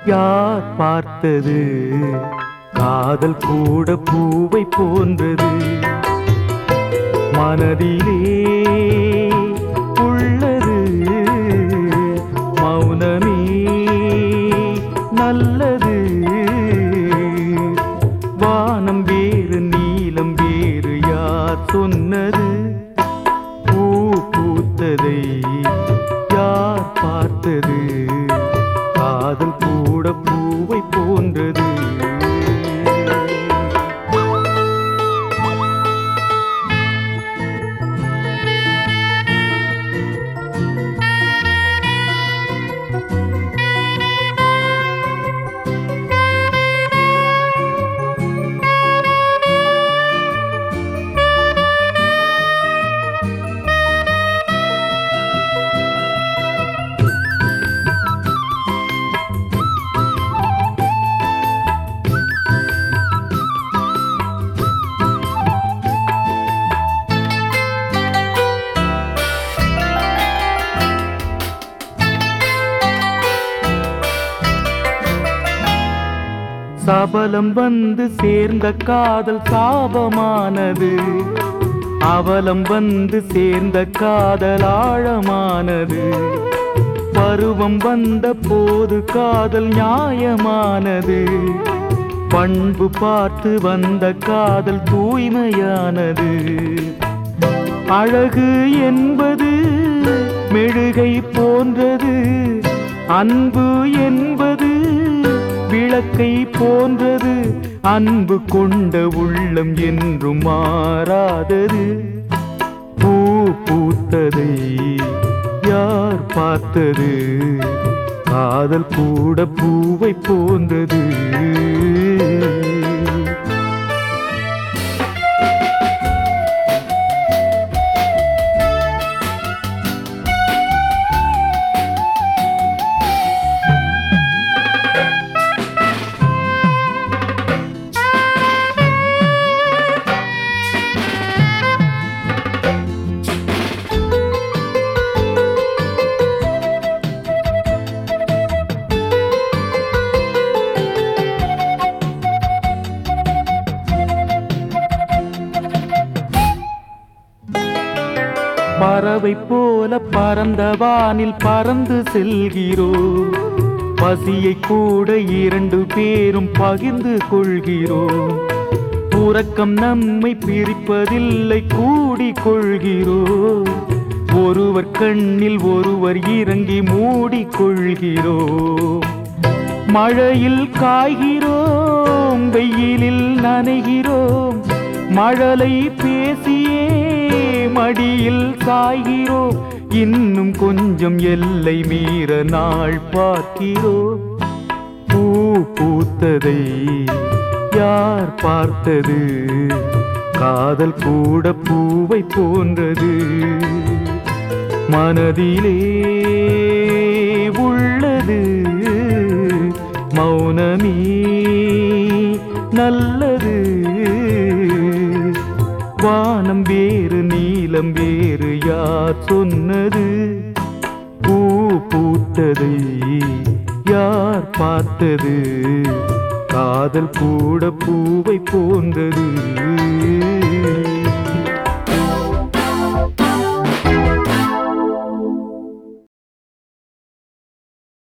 யார் பார்த்தது காதல் கூட பூவை போன்றது மனதிலே உள்ளது மௌனமே நல்லது வானம் வேறு நீலம் வேறு யார் சொன்னது பூ பூத்ததை யார் பார்த்தது காதல் கூட பூவை போன்றது சபலம் வந்து சேர்ந்த காதல் சாபமானது அவலம் வந்து சேர்ந்த காதல் ஆழமானது பருவம் வந்த போது காதல் நியாயமானது பண்பு பார்த்து வந்த காதல் தூய்மையானது அழகு என்பது மெழுகை போன்றது அன்பு என்பது விளக்கை போன்றது அன்பு கொண்ட உள்ளம் என்றும் மாறாதது பூ பூத்ததை யார் பார்த்தது காதல் கூட பூவை போன்றது பறவை போல பறந்த வானில் பறந்து செல்கிறோம் பசியை கூட இரண்டு பேரும் பகிர்ந்து கொள்கிறோம் உறக்கம் நம்மை பிரிப்பதில்லை கூடிக் கொள்கிறோம் ஒருவர் கண்ணில் ஒருவர் இறங்கி மூடிக்கொள்கிறோம் மழையில் காய்கிறோம் வெயிலில் நனைகிறோம் மழலை பேசியே மடியில் சாய்கிறோம் இன்னும் கொஞ்சம் எல்லை மீற நாள் பார்க்கிறோம் பூ பூத்ததை யார் பார்த்தது காதல் கூட பூவை போன்றது மனதிலே உள்ளது மௌனமே நல்லது வானம் வேறு நீலம் வேறு யார் சொன்னது பூ பூத்ததை யார் பார்த்தது காதல் கூட பூவை போன்றது